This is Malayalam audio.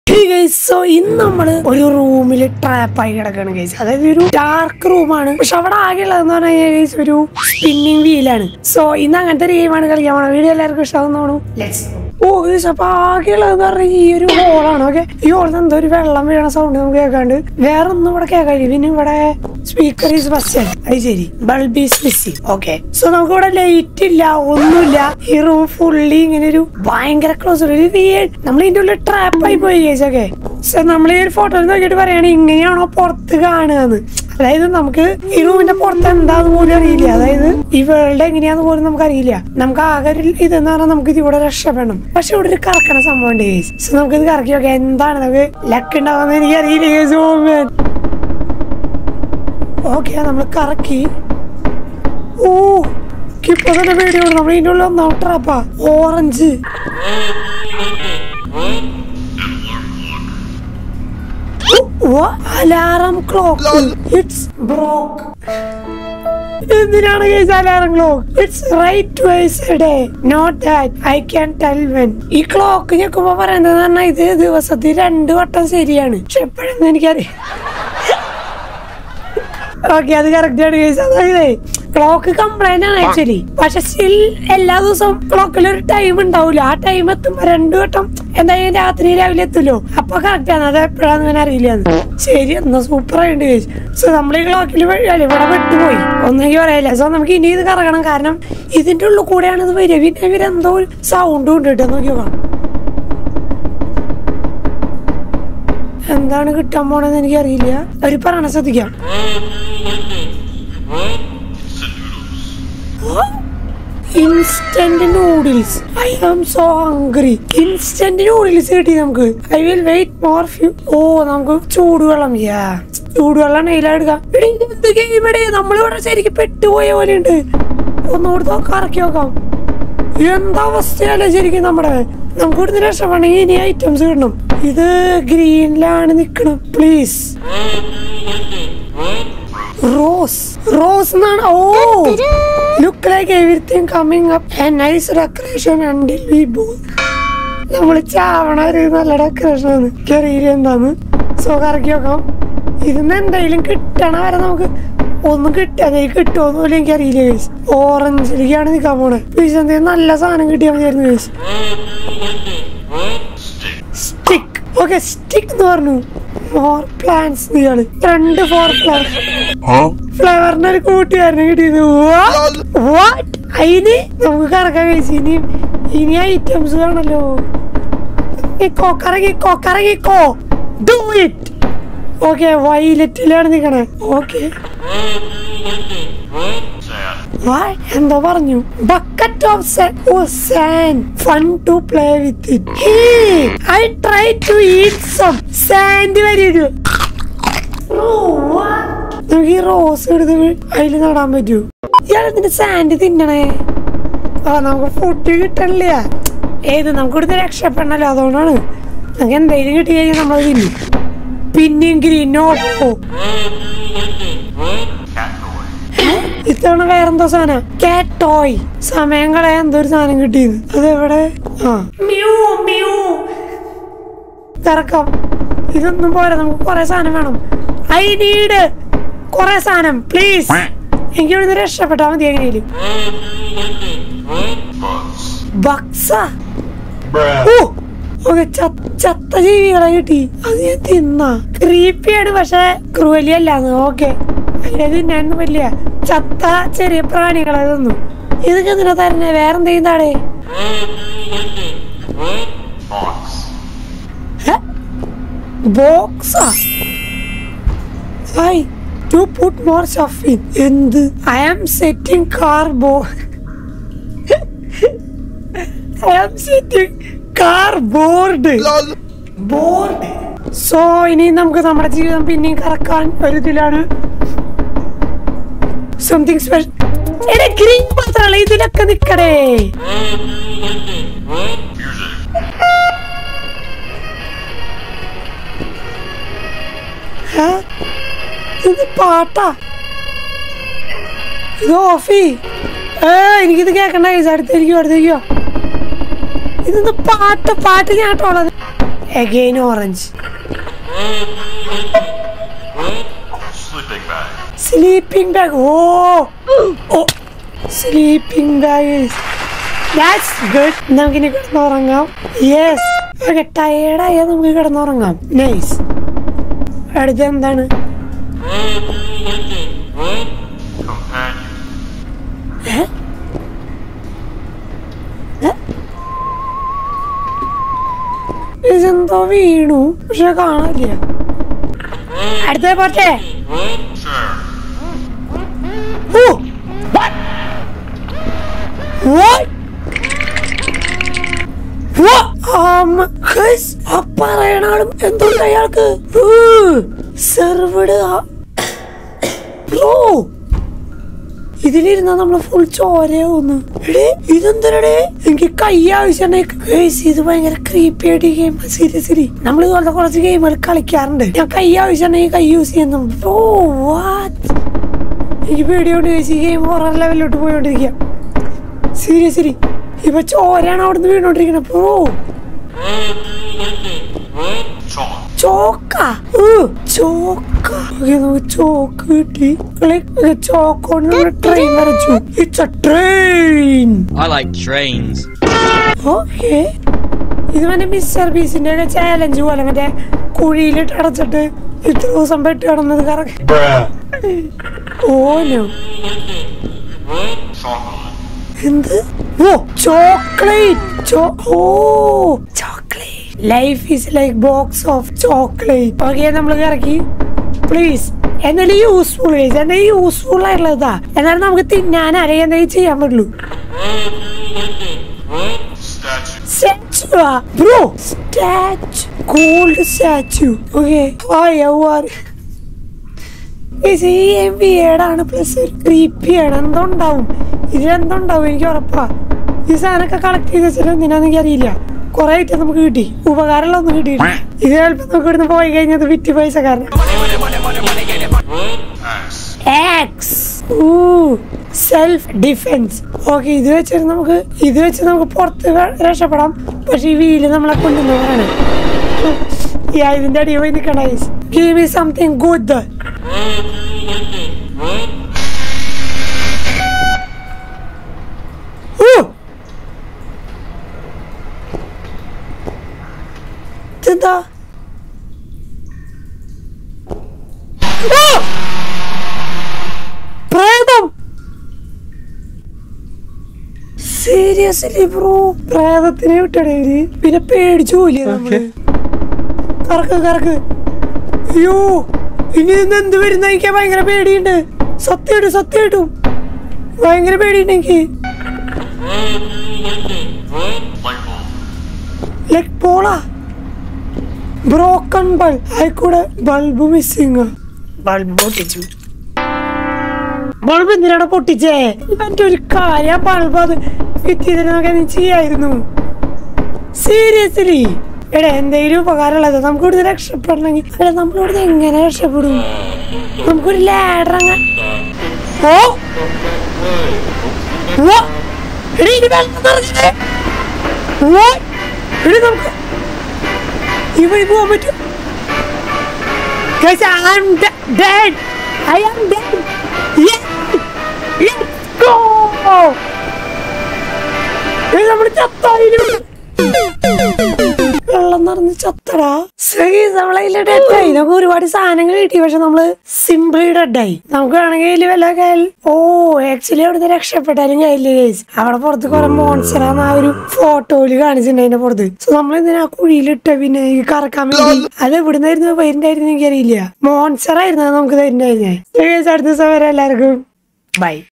സോ ഇന്ന് നമ്മള് ഒരു റൂമിൽ ട്രാപ്പായി കിടക്കാണ് ഗൈസ് അതായത് ഒരു ഡാർക്ക് റൂമാണ് പക്ഷെ അവിടെ ആകെയുള്ളതെന്ന് പറഞ്ഞു കഴിഞ്ഞാൽ ഗൈസ് ഒരു സ്പിന്നിങ് വീലാണ് സോ ഇന്ന് അങ്ങനത്തെ ഒരു ഗെയിമാണ് കളിക്കാൻ പോണത് വീഡിയോ എല്ലാവർക്കും ഇഷ്ടമാണെന്ന് തോന്നുന്നു ഓ ഗൈസ് അപ്പൊ ആകെയുള്ളതെന്ന് പറഞ്ഞാൽ ഈ ഒരു ഹോളാണ് ഓക്കെ ഈ ഹോളിൽ എന്തോ ഒരു വെള്ളം വീഴണ സൗണ്ട് നമുക്ക് കേൾക്കാണ്ട് വേറെ ഒന്നും ഇവിടെ കേൾക്കാൻ പിന്നെ ഇവിടെ സ്പീക്കർ ഈസ് ബസ് അത് ശരി bulb is missing okay so നമുക്ക് ഇവിടെ ലൈറ്റ് ഇല്ല ഒന്നുമില്ല ഈ റൂം ഫുള്ളി ഇങ്ങനെ ഒരു ഭയങ്കര ക്ലോസ് ഒരു weird- നമ്മൾ ഇതിന്റെ ഉള്ളിൽ ട്രാപ്പ് ആയി പോയി ഗൈസ് ഓക്കെ സോ നമ്മൾ ഈ ഒരു ഫോട്ടോയിൽ നോക്കിയിട്ട് പറയാണ് ഇങ്ങനെയാണോ പുറത്ത് കാണുകയെന്ന് അതായത് നമുക്ക് ഈ റൂമിന്റെ പുറത്ത് എന്താന്ന് പോലും അറിയില്ല അതായത് ഈ വേൾഡ് എങ്ങനെയാന്ന് പോലും നമുക്ക് അറിയില്ല നമുക്ക് ആകെ ഒരു ഇതെന്ന് പറഞ്ഞാൽ നമുക്ക് ഇതിവിടെ രക്ഷപ്പെടണം പക്ഷെ ഇവിടെ ഒരു കറക്കണ സംഭവം ഉണ്ട് ഗൈസ് സോ നമുക്ക് ഇത് കറക്കി നോക്കാം എന്താണ് നമുക്ക് ലക്ക് ഉണ്ടാവുന്ന എനിക്ക് അറിയില്ല ഗൈസ് ഓമൻ ഓക്കെ നമ്മൾ കറക്കി ഓ ഇപ്പൊ തന്നെ വീഡിയോ നമ്മൾ ഇതിന്റെ ഉള്ളിൽ ഒന്നാം ട്രാപ്പാ orange alarm clock it's broke എന്തിനാണ് case alarm clock it's right wise day not that I can tell when ഈ ക്ലോക്ക് ഞെക്കുമ്പോ പറയുന്നത് പറഞ്ഞാൽ ഇത് ദിവസത്തിൽ രണ്ടു വട്ടം ശരിയാണ് പക്ഷെ എപ്പോഴെന്ന് എനിക്കറിയാം ഓക്കെ അത് കറക്റ്റ് ആണ് കേസ് അതായത് ക്ലോക്ക് കംപ്ലൈന്റ് ആണ് ആക്ച്വലി പക്ഷെ സ്റ്റിൽ എല്ലാ ദിവസവും ക്ലോക്കിൽ ഒരു ടൈം ഉണ്ടാവില്ല ആ ടൈം എത്തുമ്പോ രണ്ടു വട്ടം എന്തായാലും രാത്രി രാവിലെ എത്തുമല്ലോ അപ്പൊ കറക്റ്റ് ആണ് അത് എപ്പോഴാന്ന് ഞാൻ അറിയില്ല ശരി എന്നാ സൂപ്പർ ആയിട്ട് കേസ് സോ നമ്മൾ ഈ ക്ലോക്കിൽ അല്ല ഇവിടെ വിട്ടുപോയി ഒന്നെങ്കിൽ പറയില്ല സോ നമുക്ക് ഇനി ഇത് കറങ്ങണം കാരണം ഇതിന്റെ ഉള്ളിൽ കൂടെയാണ് ഇത് വരിക പിന്നെ ഇവരെന്തോ ഒരു സൗണ്ടും ഉണ്ട് കേട്ടോ നോക്കി നോക്കാം എന്താണ് കിട്ടാൻ പോണെന്ന് എനിക്കറിയില്ല അവര് പറയണ ശ്രദ്ധിക്കാം instant noodles I am so hungry instant noodles കിട്ടി നമുക്ക് I will wait more few oh നമുക്ക് ചൂടുവെള്ളം യാ ചൂടുവെള്ളം നെയിലെടുക്കാം ഇവിടെ നമ്മളിവിടെ ശരിക്കും പെട്ടുപോയ പോലെ ഉണ്ട് ഒന്നുകൂടെ കറക്കി നോക്കാം എന്താ അവസ്ഥയല്ലേ ശരിക്കും നമ്മുടെ നമുക്ക് ഇവിടുന്ന് രക്ഷപ്പെടണമെങ്കിൽ ഇനി ഐറ്റംസ് കിട്ടണം ഇത് ഗ്രീനിലാണ് നിക്കണം പ്ലീസ് റോസ് റോസ് എന്നാണ് oh look like everything coming up a nice decoration until we ബോ നമ്മൾ ചാവണ ഒരു നല്ല ഡെക്കറേഷൻ ആണ് എനിക്കറിയില്ല എന്താന്ന് സോ കറക്കി നോക്കാം ഇതിന്ന് എന്തെങ്കിലും കിട്ടണ വരെ നമുക്ക് ഒന്നും കിട്ടാതെ കിട്ടുമോന്ന് പോലും എനിക്കറിയില്ല ഗൈസ് ഓറഞ്ചിലേക്കാണ് നിൽക്കാൻ പോണേ പ്ലീസ് എന്തെങ്കിലും നല്ല സാധനം കിട്ടിയാൽ മതിയായിരുന്നു ഗൈസ് സ്റ്റിക്ക് ഓക്കെ സ്റ്റിക്ക് എന്ന് പറഞ്ഞു മോർ പ്ലാന്റ്സ് ഇയാള് രണ്ട് ഫോർ ഫ്ലവർ ഫ്ലവറിന് ഒരു കൂട്ടുകാരനെ കിട്ടിയത് വാട്ട് അതിന് നമുക്ക് കറക്കാൻ കഴിച്ചു ഇനി ഇനി ഐറ്റംസ് കാണല്ലോ ഇക്കോ കറങ്ങിക്കോ കറങ്ങിക്കോ ഡു ഇറ്റ് ഓക്കെ വൈലറ്റിലാണ് നിക്കണേ ഓക്കെ എന്തോ പറഞ്ഞു bucket of sand fun to play with it I try to eat some sand വരും നമുക്ക് ഈ റോസ് എടുത്ത് അതിൽ നടാൻ പറ്റൂ ഇയാൾ ഇതിന്റെ സാൻഡ് തിന്നണേ ആ നമുക്ക് ഫുഡ് കിട്ടണില്ല ഏത് നമുക്ക് ഇവിടുന്ന് രക്ഷപ്പെടണല്ലോ അതുകൊണ്ടാണ് നമുക്ക് എന്തെങ്കിലും കിട്ടി കഴിഞ്ഞാൽ നമ്മൾ തിന്നും പിന്നെയും ഗ്രീനോ ഇത്തവണ വേറെന്തോ സാധനം കാറ്റോയ് സമയം കളയാൻ എന്തോ ഒരു സാധനം കിട്ടിയത് അതെവിടെ ആ മ്യൂ മ്യൂ തിറക്കാം ഇതൊന്നും പോരാ നമുക്ക് കുറെ സാധനം വേണം ഐ നീഡ് കുറെ സാധനം പ്ലീസ് എനിക്ക് ഇവിടുന്ന് രക്ഷപ്പെട്ടാ മതി എങ്ങനെയും ബക്സ ഓ ഓക്കെ ചത്ത ജീവികളെ കിട്ടി അത് ഞാൻ തിന്ന ക്രീപ്പിയാണ് പക്ഷെ ക്രൂവലി അല്ലാന്ന് ഓക്കെ അതിനെ തിന്നാനൊന്നും പറ്റില്ല ചത്ത ചെറിയ പ്രാണികളെ തിന്നു ഇതൊക്കെ എന്തിനാ തരണേ വേറെന്തെങ്കിലും താടേ ബോക്സാ hi to put more stuff in എന്ത് ഐ ആം സെറ്റിംഗ് കാർ ബോ I am setting cardboard board so ഇനി നമുക്ക് നമ്മുടെ ജീവിതം പിന്നെയും കറക്കാൻ ഒരു ഇതിലാണ് സംതിങ് സ്പെഷ്യൽ എടാ ഗ്രീൻ മാത്രമല്ല ഇതിലൊക്കെ നിക്കടേ ഏ? ഇത് പാട്ടാ ഇത് ഓഫി ഏ എനിക്കിത് കേക്കണ്ട അടുത്തേക്കോ അടുത്തേക്കോ ഇതൊന്ന് പാട്ട് പാട്ട് ഞാട്ടുള്ളത് again orange Sleeping bag. Sleeping bag oh oh sleeping bag that's good നമുക്കിനി കിടന്നുറങ്ങാം യെസ് ഓക്കെ ടയേർഡായാൽ നമുക്ക് കിടന്നുറങ്ങാം നൈസ് അടുത്ത എന്താണ് Companion. ഇതെന്തോ വീണു പക്ഷെ കാണാനില്ല അടുത്ത പോട്ടെ Sure. Oh What? What? What? Um, guys, ആ പറയണ ആളും എന്തുണ്ട് അയാൾക്ക് സെർവഡ് ബ്രോ ഇതിലിരുന്ന നമ്മള് ഫുൾ ചോരയാവുന്നു എടേ ഇതെന്തരടേ എനിക്ക് കൈ ആവശ്യമുണ്ട് Guys, ഇത് ഭയങ്കര ക്രീപ്പി ആയിട്ട് ഗെയിം സീരിയസ്ലി നമ്മൾ ഇതുപോലത്തെ കുറച്ച് ഗെയിമുകൾ കളിക്കാറുണ്ട് ഞാൻ കൈ ആവശ്യമുണ്ടെങ്കിൽ കൈ യൂസ് ചെയ്യുന്നു ബ്രോ വാറ്റ് എനിക്ക് പേടിയോണ്ട് ചോദിച്ചു ഈ ഗെയിം ഹൊറർ ലെവലിലോട്ട് പോയോണ്ടിരിക്കുക സീരിയസ്ലി ഇപ്പൊ ചോരയാണ് അവിടുന്ന് വീണോണ്ടിരിക്കുന്നത് ബ്രോ Chalk. ചോക്ക ചോക്ക ഓക്കെ നമുക്ക് ചോക്ക് കിട്ടി ചോക്ക് കൊണ്ട് ട്രെയിൻ വരച്ചു it's a train I like trains. Okay ഇത് മറ്റേ മിസ്റ്റർ ബീസിന്റെ ഒക്കെ ചാലഞ്ച് പോലെ മറ്റേ കുഴിയിലിട്ട് അടച്ചിട്ട് ഇത്ര ദിവസം പെട്ട് കിടന്നത് കറക്റ്റ് ഓനോ Chocolate. എന്ത് ഓ ചോക്ലേറ്റ് ചോ oh chocolate life is like box of chocolate okay നമ്മൾ ഇറക്കി പ്ലീസ് എന്നാലും യൂസ്ഫുൾ എന്നാൽ യൂസ്ഫുൾ ആയിട്ടുള്ളതാ എന്നാലും നമുക്ക് തിന്നാൻ അല്ലെങ്കിൽ എന്തെങ്കിലും ചെയ്യാൻ പറ്റുള്ളൂ Statue. Statue bro statue gold statue okay ആണ് പ്ലസ് ക്രീപ്പിയാണ് എന്തുണ്ടാവും ഇതിലെന്തുണ്ടാവും എനിക്ക് ഉറപ്പാ ഈ സാധനമൊക്കെ കളക്ട് ചെയ്ത് വെച്ചിട്ട് എന്തിനാന്ന് എനിക്ക് അറിയില്ല കുറെ ഐറ്റം നമുക്ക് കിട്ടി ഉപകാരമുള്ള ഒന്നും കിട്ടിയില്ല ഇത് ചിലപ്പോൾ നമുക്ക് ഇവിടുന്ന് പോയി കഴിഞ്ഞത് വിറ്റ് പൈസ കാരണം Axe. Axe self defence okay ഇത് വെച്ചിട്ട് നമുക്ക് ഇത് വെച്ച് നമുക്ക് പുറത്ത് ക- രക്ഷപ്പെടാം പക്ഷെ ഈ വീല് നമ്മളെ കൊണ്ടുവന്നവരാണ് ഇതിന്റെ അടിയിൽ പോയി നിൽക്കണ ഗീവ് മീ സംതിങ് ഗുഡ് ഇതെന്താ ആ! പ്രേതം സീരിയസ്ലി ബ്രോ പ്രേതത്തിനെ വിട്ടടേ ഇവര് പിന്നെ പേടിച്ചു പോയില്ലേ നമ്മള് കറക്ക് കറക്ക് അയ്യോ ഇനി ഇന്ന് എന്ത് വരുന്ന എനിക്ക് ഭയങ്കര പേടിയുണ്ട് സത്യമായിട്ടും സത്യമായിട്ടും ഭയങ്കര പേടിയുണ്ട് എനിക്ക് Light bulb. ലൈക് പോളാ ബ്രോക്കൺ ബൾബ് ആയിക്കൂടെ ബൾബ് മിസ്സിങ് ബൾബ് പൊട്ടിച്ചു ബൾബ് എന്തിനാണ് പൊട്ടിച്ചേ ഇവന്റെ ഒരു കാര്യം ബൾബ് അത് ഫിറ്റ് ചെയ്തിരുന്നൊക്കെ നീ ചെയ്യായിരുന്നു സീരിയസ്ലി എടാ എന്തെങ്കിലും ഉപകാരമുള്ളത് നമുക്ക് ഇവിടുന്ന് രക്ഷപ്പെടണമെങ്കിൽ അല്ല നമ്മൾ ഇവിടുന്ന് എങ്ങനെ രക്ഷപ്പെടും നമുക്കൊരു ലാഡർ അങ്ങ് ഓ ഓ! എടീ, ഇത് വെള്ളം നിറഞ്ഞിട്ടേ. ഓ! എടീ, നമുക്ക് ഈ വഴി പോകാൻ പറ്റും Guys, I'm de- dead. I am dead. Yes. Let's go. ഏയ് നമ്മള് ചത്തായില്ലേ? വെള്ളം നിറഞ്ഞ് ചത്തടാ സഹീസ് നമ്മളതില് ഡെഡായി നമുക്ക് ഒരുപാട് സാധനങ്ങൾ കിട്ടി പക്ഷെ നമ്മള് സിമ്പിളി ഡെഡായി നമുക്ക് വേണമെങ്കിൽ വല്ല കയ്യിൽ ഓ ആക്ച്വലി അവിടുന്ന് രക്ഷപ്പെട്ടാലും കയ്യില്ലേ ഗൈസ് അവിടെ പുറത്ത് കുറെ മോൺസ്റ്ററാന്ന് ആ ഒരു ഫോട്ടോയില് കാണിച്ചിട്ടുണ്ട് അതിന്റെ പുറത്ത് സോ നമ്മൾ എന്തിനാ കുഴിയിലിട്ട പിന്നെ ഈ കറക്കാൻ വേണ്ടി അത് എവിടുന്നായിരുന്നു വരുന്നായിരുന്നു എനിക്കറിയില്ല മോൺസ്റ്റർ ആയിരുന്നു അത് നമുക്ക് തരുന്നായിരുന്നേ അടുത്ത ദിവസം വരെ എല്ലാവർക്കും ബൈ